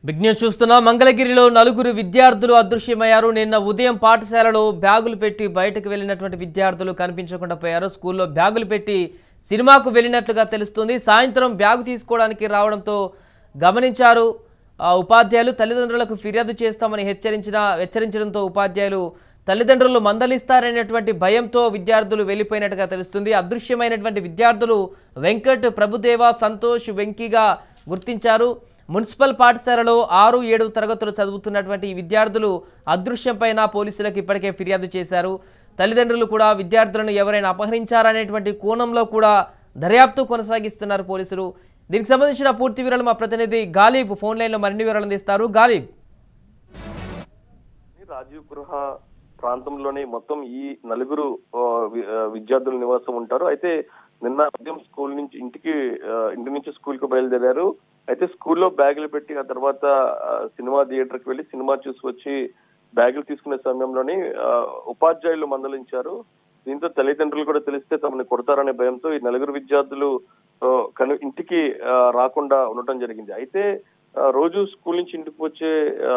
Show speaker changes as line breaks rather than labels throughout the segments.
big news చూస్తున్నా మంగళగిరిలో నలుగురు విద్యార్థులు అదృశ్యమయ్యారు నిన్న ఉదయం పాఠశాలలో బ్యాగులు పెట్టి బయటకు వెళ్ళినటువంటి విద్యార్థులు కనిపించకుండా పోయారు స్కూల్లో బ్యాగులు పెట్టి సినిమాకు వెళ్ళినట్లుగా తెలుస్తుంది సాయంత్రం బ్యాగు తీసుకోవడానికి రావడంతో గమనించారు ఆ ఉపాధ్యాయులు తల్లిదండ్రులకు ఫిర్యాదు చేస్తామని హెచ్చరించిన హెచ్చరించడంతో ఉపాధ్యాయులు తల్లిదండ్రులు మందలిస్తారనేటువంటి భయంతో విద్యార్థులు వెళ్ళిపోయినట్టుగా తెలుస్తుంది అదృశ్యమైనటువంటి విద్యార్థులు వెంకట్ ప్రభుదేవ సంతోష్ వెంకీగా గుర్తించారు మున్సిపల్ పాఠశాలలో ఆరు ఏడు తరగతులు చదువుతున్నటువంటి ఈ విద్యార్థులు అదృశ్యంపైన పోలీసులకు ఇప్పటికే ఫిర్యాదు చేశారు తల్లిదండ్రులు కూడా విద్యార్థులను ఎవరైనా అపహరించారనేటువంటి కోణంలో కూడా దర్యాప్తు కొనసాగిస్తున్నారు పోలీసులు దీనికి సంబంధించిన పూర్తి వివరాలు మా ప్రతినిధి గాలిబ్ ఫోన్ లైన్లో మరిన్ని వివరాలు అందిస్తారు గాలిబ్
రాజీవ్ గృహ ప్రాంతంలోని మొత్తం ఈ నలుగురు ఆ, వి- ఆ, విద్యార్థులు నివాసం ఉంటారు అయితే నిన్న ఉదయం స్కూల్ నుంచి ఇంటికి ఆ, ఇంటి నుంచి స్కూల్ కు బయలుదేరారు అయితే స్కూల్లో బ్యాగులు పెట్టి ఆ తర్వాత ఆ, సినిమా థియేటర్ కి వెళ్లి సినిమా చూసి వచ్చి బ్యాగులు తీసుకునే సమయంలోని ఆ, ఉపాధ్యాయులు మందలించారు దీంతో తల్లిదండ్రులు కూడా తెలిస్తే తమని కొడతారనే భయంతో ఈ నలుగురు విద్యార్థులు ఆ, కను ఇంటికి ఆ, రాకుండా ఉండటం జరిగింది అయితే ఆ, రోజు స్కూల్ నుంచి ఇంటికి వచ్చే ఆ,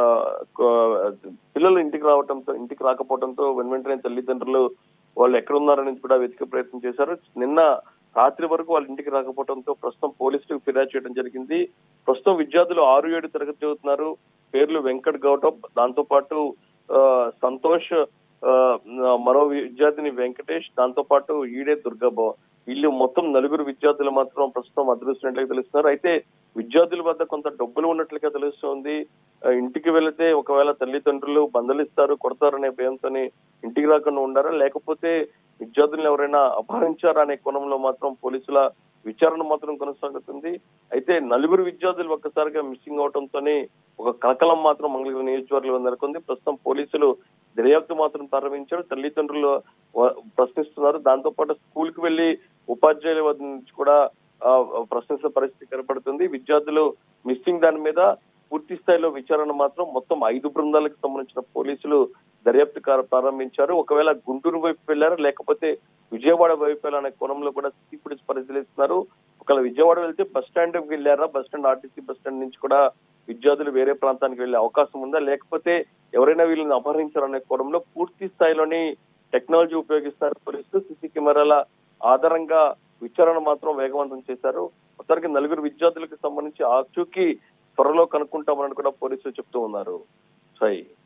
కో- పిల్లలు ఇంటికి రావడంతో ఇంటికి రాకపోవడంతో వెను వెంటనే తల్లిదండ్రులు వాళ్ళు ఎక్కడ ఉన్నారని కూడా వెతికే ప్రయత్నం చేశారు నిన్న రాత్రి వరకు వాళ్ళ ఇంటికి రాకపోవడంతో ప్రస్తుతం పోలీసులకు ఫిర్యాదు చేయడం జరిగింది ప్రస్తుతం విద్యార్థులు ఆరు ఏడు తరగతి చదువుతున్నారు పేర్లు వెంకట్ గౌటం దాంతో పాటు ఆ, సంతోష్ ఆ, మరో విద్యార్థిని వెంకటేష్ దాంతో పాటు ఈడే దుర్గాబాబు వీళ్ళు మొత్తం నలుగురు విద్యార్థులు మాత్రం ప్రస్తుతం అదృశ్యనట్లుగా తెలుస్తున్నారు అయితే విద్యార్థుల వద్ద కొంత డబ్బులు ఉన్నట్లుగా తెలుస్తోంది ఆ, ఇంటికి వెళితే ఒకవేళ తల్లిదండ్రులు బంధలిస్తారు కొడతారనే భయంతోనే ఇంటికి రాకుండా ఉండారా లేకపోతే విద్యార్థులను ఎవరైనా అపహరించారా అనే కోణంలో మాత్రం పోలీసుల విచారణ మాత్రం కొనసాగుతుంది అయితే నలుగురు విద్యార్థులు ఒక్కసారిగా మిస్సింగ్ అవడంతోనే ఒక కలకలం మాత్రం మంగళగిరి నియోజకవర్గంలో నెలకొంది ప్రస్తుతం పోలీసులు దర్యాప్తు మాత్రం ప్రారంభించారు తల్లిదండ్రులు వ- ప్రశ్నిస్తున్నారు దాంతో పాటు స్కూల్ కి వెళ్లి ఉపాధ్యాయుల వద్ద నుంచి కూడా ఆ, ప్రశ్నించిన పరిస్థితి కనపడుతుంది విద్యార్థులు మిస్సింగ్ దాని మీద పూర్తి స్థాయిలో విచారణ మాత్రం మొత్తం ఐదు బృందాలకు సంబంధించిన పోలీసులు దర్యాప్తు కార- ప్రారంభించారు ఒకవేళ గుంటూరు వైపు వెళ్లారా లేకపోతే విజయవాడ వైపు వెళ్ళాలనే కోణంలో కూడా సిటీ పోలీస్ పరిశీలిస్తున్నారు ఒకవేళ విజయవాడ వెళ్తే బస్ స్టాండ్ కి వెళ్ళారా bus stand RTC bus stand నుంచి కూడా విద్యార్థులు వేరే ప్రాంతానికి వెళ్లే అవకాశం ఉందా లేకపోతే ఎవరైనా వీళ్ళని అపహరించారనే కోణంలో పూర్తి స్థాయిలోని టెక్నాలజీ ఉపయోగిస్తారు పోలీసులు సీసీ కెమెరాల ఆధారంగా విచారణ మాత్రం వేగవంతం చేశారు మొత్తానికి నలుగురు విద్యార్థులకు సంబంధించి ఆచూకీ త్వరలో కనుక్కుంటామని కూడా పోలీసులు చెప్తూ ఉన్నారు సాయి